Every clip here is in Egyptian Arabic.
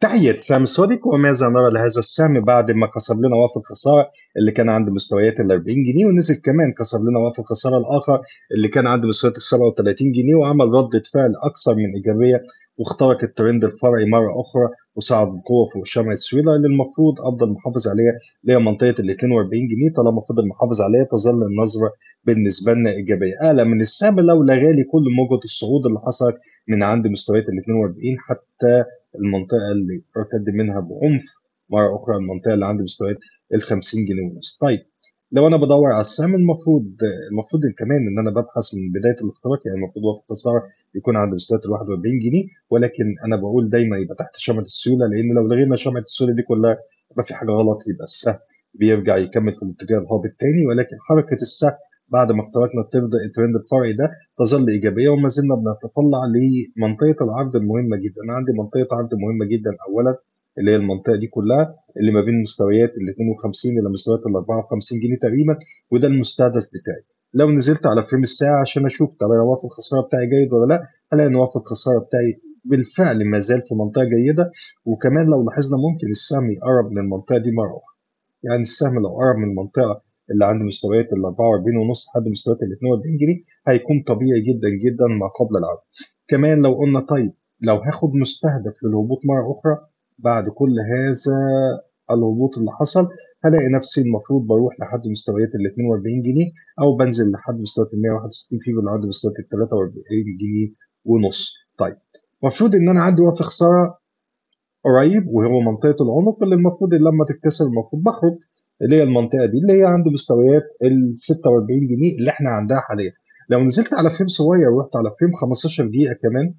تحية سام السودك وماذا نرى لهذا السهم بعد ما كسر لنا وقف الخسارة اللي كان عند مستويات ال 40 جنيه ونزل كمان كسر لنا وقف الخسارة الآخر اللي كان عند مستويات ال 37 جنيه وعمل ردة فعل أكثر من إيجابية واخترق الترند الفرعي مرة أخرى وصعد بقوة فوق شمعة سويلة اللي المفروض أفضل محافظ عليها اللي هي منطقة ال 42 جنيه طالما فضل محافظ عليها تظل النظرة بالنسبة لنا إيجابية أعلى من السهم لو لغالي كل موجة الصعود اللي حصلت من عند مستويات ال 42 حتى المنطقة اللي ارتد منها بعنف مرة أخرى المنطقة اللي عند مستويات ال 50 جنيه ونص طيب لو انا بدور على السهم المفروض المفروض كمان ان انا ببحث من بدايه الاختراق يعني المفروض وقت التسعير يكون عند مستويات ال 41 جنيه ولكن انا بقول دايما يبقى تحت شمعه السيوله لان لو لغينا شمعه السيوله دي كلها يبقى في حاجه غلط يبقى السهم بيرجع يكمل في الاتجاه الهابط الثاني ولكن حركه السهم بعد ما اخترقنا الترند الفرعي ده تظل ايجابيه وما زلنا بنتطلع لمنطقه العرض المهمه جدا انا عندي منطقه عرض مهمه جدا اولا اللي هي المنطقه دي كلها اللي ما بين مستويات ال 52 الى مستويات ال 54 جنيه تقريبا وده المستهدف بتاعي لو نزلت على فريم الساعه عشان اشوف طب انا وقف الخساره بتاعي جيد ولا لا هلاقي ان وقف الخساره بتاعي بالفعل ما زال في منطقه جيده وكمان لو لاحظنا ممكن السهم يقرب من المنطقه دي مره اخرى يعني السهم لو قرب من المنطقه اللي عند مستويات ال 44 ونص لحد مستويات ال 42 جنيه هيكون طبيعي جدا جدا ما قبل العرض كمان لو قلنا طيب لو هاخد مستهدف للهبوط مره اخرى بعد كل هذا الهبوط اللي حصل هلاقي نفسي المفروض بروح لحد مستويات ال 42 جنيه او بنزل لحد مستويات ال 161 في اللي عند مستويات ال 43 جنيه ونص طيب المفروض ان انا عندي وقف خساره قريب وهو منطقه العنق اللي المفروض اللي لما تتكسر المفروض بخرج اللي هي المنطقه دي اللي هي عند مستويات ال 46 جنيه اللي احنا عندها حاليا لو نزلت على فريم صغير ورحت على فريم 15 دقيقه كمان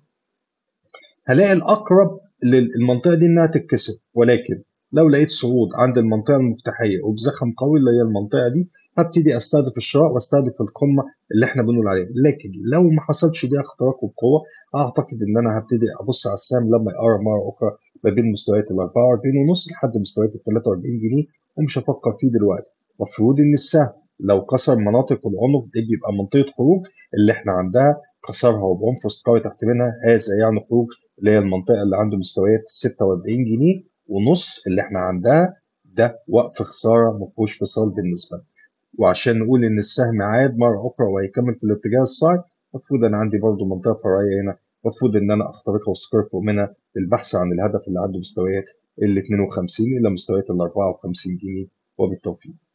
هلاقي الاقرب للمنطقه دي انها تتكسر ولكن لو لقيت صعود عند المنطقه المفتاحيه وبزخم قوي اللي هي المنطقه دي هبتدي استهدف الشراء واستهدف القمه اللي احنا بنقول عليها لكن لو ما حصلش دي اختراق وبقوه اعتقد ان انا هبتدي ابص على السهم لما يقرب مره اخرى ما بين مستويات ال 44 ونص لحد مستويات ال 43 جنيه ومش هفكر فيه دلوقتي المفروض ان السهم لو كسر مناطق العنق دي بيبقى منطقه خروج اللي احنا عندها كسرها وبعنف استقوي تحت منها هذا يعني خروج اللي هي المنطقه اللي عنده مستويات 46 جنيه ونص اللي احنا عندها ده وقف خساره ما فيهوش فصال بالنسبه لنا وعشان نقول ان السهم عاد مره اخرى وهيكمل في الاتجاه الصاعد المفروض انا عندي برضو منطقه فرعيه هنا المفروض ان انا اخترقها واستقر فوق منها للبحث عن الهدف اللي عنده مستويات ال 52 الى مستويات ال 54 جنيه وبالتوفيق